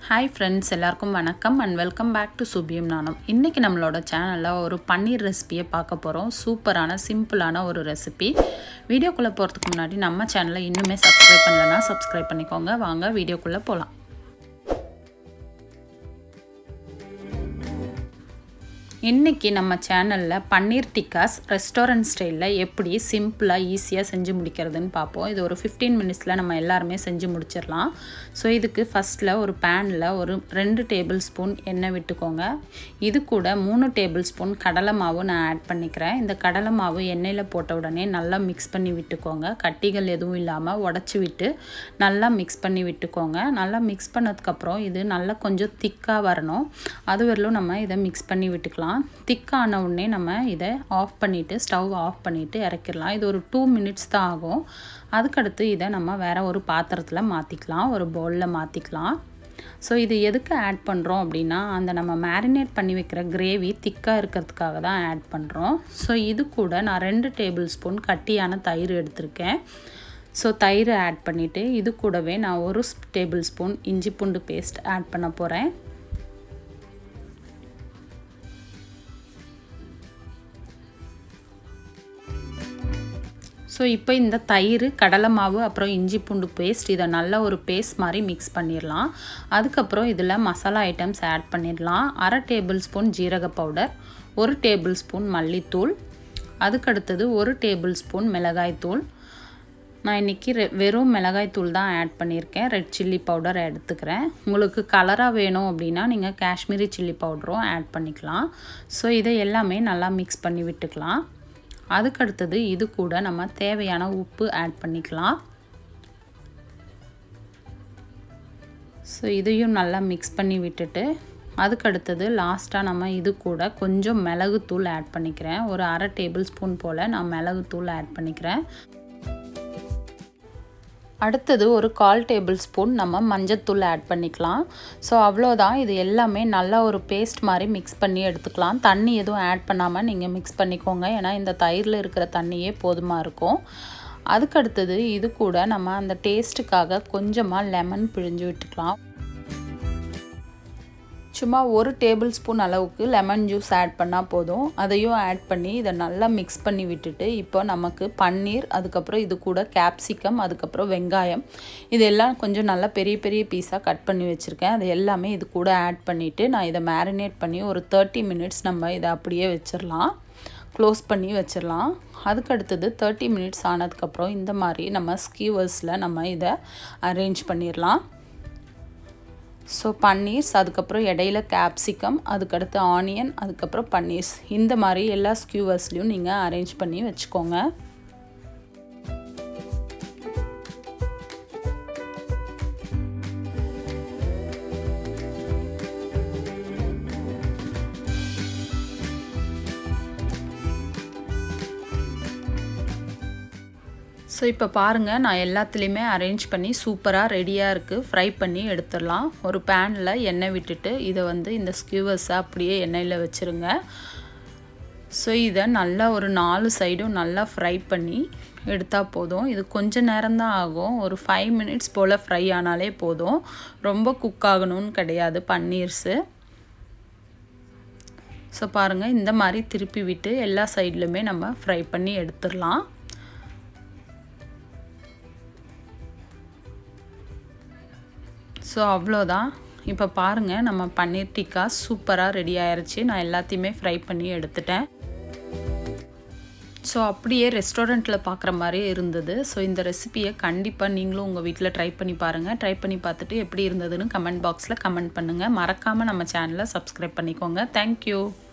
hi friends எல்லாருக்கும் வணக்கம் and welcome back to சுபியம் நானம் இன்றைக்கி நம்மளோட சேனலில் ஒரு பன்னீர் ரெசிபியை பார்க்க போகிறோம் சூப்பரான சிம்பிளான ஒரு ரெசிபி வீடியோக்குள்ளே போகிறதுக்கு முன்னாடி நம்ம சேனலை இன்னுமே சப்ஸ்கிரைப் பண்ணலைன்னா சப்ஸ்கிரைப் பண்ணிக்கோங்க வாங்க வீடியோக்குள்ளே போகலாம் இன்றைக்கி நம்ம சேனலில் பன்னீர் டிக்காஸ் ரெஸ்டாரண்ட் ஸ்டைலில் எப்படி சிம்பிளாக ஈஸியாக செஞ்சு முடிக்கிறதுன்னு பார்ப்போம் இது ஒரு ஃபிஃப்டீன் மினிட்ஸில் நம்ம எல்லாருமே செஞ்சு முடிச்சிடலாம் ஸோ இதுக்கு ஃபஸ்ட்டில் ஒரு பேனில் ஒரு ரெண்டு டேபிள் ஸ்பூன் எண்ணெய் விட்டுக்கோங்க இது கூட மூணு டேபிள் ஸ்பூன் கடலை மாவு நான் ஆட் பண்ணிக்கிறேன் இந்த கடலை மாவு எண்ணெயில் போட்ட உடனே நல்லா மிக்ஸ் பண்ணி விட்டுக்கோங்க கட்டிகள் எதுவும் இல்லாமல் உடச்சி விட்டு நல்லா மிக்ஸ் பண்ணி விட்டுக்கோங்க நல்லா மிக்ஸ் பண்ணதுக்கப்புறம் இது நல்லா கொஞ்சம் திக்காக வரணும் அது வரலும் நம்ம இதை மிக்ஸ் பண்ணி விட்டுக்கலாம் பண்ணிடலாம் திக்கான உடனே நம்ம இதை ஆஃப் பண்ணிவிட்டு ஸ்டவ் ஆஃப் பண்ணிவிட்டு இறக்கிடலாம் இது ஒரு டூ மினிட்ஸ் தான் ஆகும் அதுக்கடுத்து இதை நம்ம வேறு ஒரு பாத்திரத்தில் மாற்றிக்கலாம் ஒரு பவுலில் மாற்றிக்கலாம் ஸோ இது எதுக்கு ஆட் பண்ணுறோம் அப்படின்னா அந்த நம்ம மேரினேட் பண்ணி வைக்கிற கிரேவி திக்காக இருக்கிறதுக்காக தான் ஆட் பண்ணுறோம் ஸோ இது கூட நான் ரெண்டு டேபிள் ஸ்பூன் கட்டியான தயிர் எடுத்திருக்கேன் ஸோ தயிர் ஆட் பண்ணிவிட்டு இது கூடவே நான் ஒரு டேபிள் ஸ்பூன் இஞ்சி பூண்டு பேஸ்ட் ஆட் பண்ண போகிறேன் ஸோ இப்போ இந்த தயிர் கடலை மாவு அப்புறம் இஞ்சி பூண்டு பேஸ்ட் இதை நல்லா ஒரு பேஸ்ட் மாதிரி மிக்ஸ் பண்ணிடலாம் அதுக்கப்புறம் இதில் மசாலா ஐட்டம்ஸ் ஆட் பண்ணிடலாம் அரை டேபிள் ஸ்பூன் ஜீரக பவுடர் ஒரு டேபிள் ஸ்பூன் மல்லித்தூள் அதுக்கடுத்தது ஒரு டேபிள் ஸ்பூன் மிளகாய்த்தூள் நான் இன்றைக்கி ரெ வெறும் மிளகாய்த்தூள் தான் ஆட் பண்ணியிருக்கேன் ரெட் சில்லி பவுடர் எடுத்துக்கிறேன் உங்களுக்கு கலராக வேணும் அப்படின்னா நீங்கள் காஷ்மீரி சில்லி பவுடரும் ஆட் பண்ணிக்கலாம் ஸோ இதை எல்லாமே நல்லா மிக்ஸ் பண்ணி விட்டுக்கலாம் அதுக்கடுத்தது இது கூட நம்ம தேவையான உப்பு ஆட் பண்ணிக்கலாம் ஸோ இதையும் நல்லா மிக்ஸ் பண்ணி விட்டுட்டு அதுக்கடுத்தது லாஸ்ட்டாக நம்ம இது கூட கொஞ்சம் மிளகுத்தூள் ஆட் பண்ணிக்கிறேன் ஒரு அரை டேபிள் ஸ்பூன் போல் நான் மிளகுத்தூள் ஆட் பண்ணிக்கிறேன் அடுத்தது ஒரு கால் டேபிள் ஸ்பூன் நம்ம மஞ்சத்தூள் ஆட் பண்ணிக்கலாம் ஸோ அவ்வளோதான் இது எல்லாமே நல்லா ஒரு பேஸ்ட் மாதிரி மிக்ஸ் பண்ணி எடுத்துக்கலாம் தண்ணி எதுவும் ஆட் பண்ணாமல் நீங்கள் மிக்ஸ் பண்ணிக்கோங்க ஏன்னா இந்த தயிரில் இருக்கிற தண்ணியே போதுமாக இருக்கும் அதுக்கடுத்தது இது கூட நம்ம அந்த டேஸ்ட்டுக்காக கொஞ்சமாக லெமன் பிழிஞ்சு விட்டுக்கலாம் சும்மா ஒரு டேபிள் ஸ்பூன் அளவுக்கு லெமன் ஜூஸ் ஆட் பண்ணால் போதும் அதையும் ஆட் பண்ணி இதை நல்லா மிக்ஸ் பண்ணி விட்டுட்டு இப்போ நமக்கு பன்னீர் அதுக்கப்புறம் இது கூட கேப்சிகம் அதுக்கப்புறம் வெங்காயம் இதெல்லாம் கொஞ்சம் நல்லா பெரிய பெரிய பீஸாக கட் பண்ணி வச்சுருக்கேன் அது எல்லாமே இது கூட ஆட் பண்ணிவிட்டு நான் இதை மேரினேட் பண்ணி ஒரு தேர்ட்டி மினிட்ஸ் நம்ம இதை அப்படியே வச்சிடலாம் க்ளோஸ் பண்ணி வச்சிடலாம் அதுக்கடுத்தது தேர்ட்டி மினிட்ஸ் ஆனதுக்கப்புறம் இந்த மாதிரி நம்ம ஸ்கீவர்ஸில் நம்ம இதை அரேஞ்ச் பண்ணிடலாம் ஸோ பன்னீர்ஸ் அதுக்கப்புறம் இடையில கேப்சிகம் அதுக்கடுத்து ஆனியன் அதுக்கப்புறம் பன்னீர்ஸ் இந்த மாதிரி எல்லா ஸ்கியூவர்ஸ்லையும் நீங்கள் அரேஞ்ச் பண்ணி வச்சுக்கோங்க ஸோ இப்போ பாருங்கள் நான் எல்லாத்துலேயுமே அரேஞ்ச் பண்ணி சூப்பராக ரெடியாக இருக்குது ஃப்ரை பண்ணி எடுத்துடலாம் ஒரு பேனில் எண்ணெய் விட்டுட்டு இதை வந்து இந்த ஸ்கியூவர்ஸை அப்படியே எண்ணெயில் வச்சுருங்க ஸோ இதை நல்லா ஒரு நாலு சைடும் நல்லா ஃப்ரை பண்ணி எடுத்தால் போதும் இது கொஞ்ச நேரம்தான் ஆகும் ஒரு ஃபைவ் மினிட்ஸ் போல் ஃப்ரை ஆனாலே போதும் ரொம்ப குக் ஆகணும்னு கிடையாது பன்னீர்ஸு ஸோ பாருங்கள் இந்த மாதிரி திருப்பி விட்டு எல்லா சைட்லையுமே நம்ம ஃப்ரை பண்ணி எடுத்துடலாம் ஸோ அவ்வளோதான் இப்போ பாருங்கள் நம்ம பன்னீர் டிக்கா சூப்பராக ரெடி ஆயிடுச்சு நான் எல்லாத்தையுமே ஃப்ரை பண்ணி எடுத்துட்டேன் ஸோ அப்படியே ரெஸ்டாரண்ட்டில் பார்க்குற மாதிரி இருந்தது ஸோ இந்த ரெசிப்பியை கண்டிப்பாக நீங்களும் உங்கள் வீட்டில் ட்ரை பண்ணி பாருங்கள் ட்ரை பண்ணி பார்த்துட்டு எப்படி இருந்ததுன்னு கமெண்ட் பாக்ஸில் கமெண்ட் பண்ணுங்கள் மறக்காமல் நம்ம சேனலை சப்ஸ்கிரைப் பண்ணிக்கோங்க தேங்க்யூ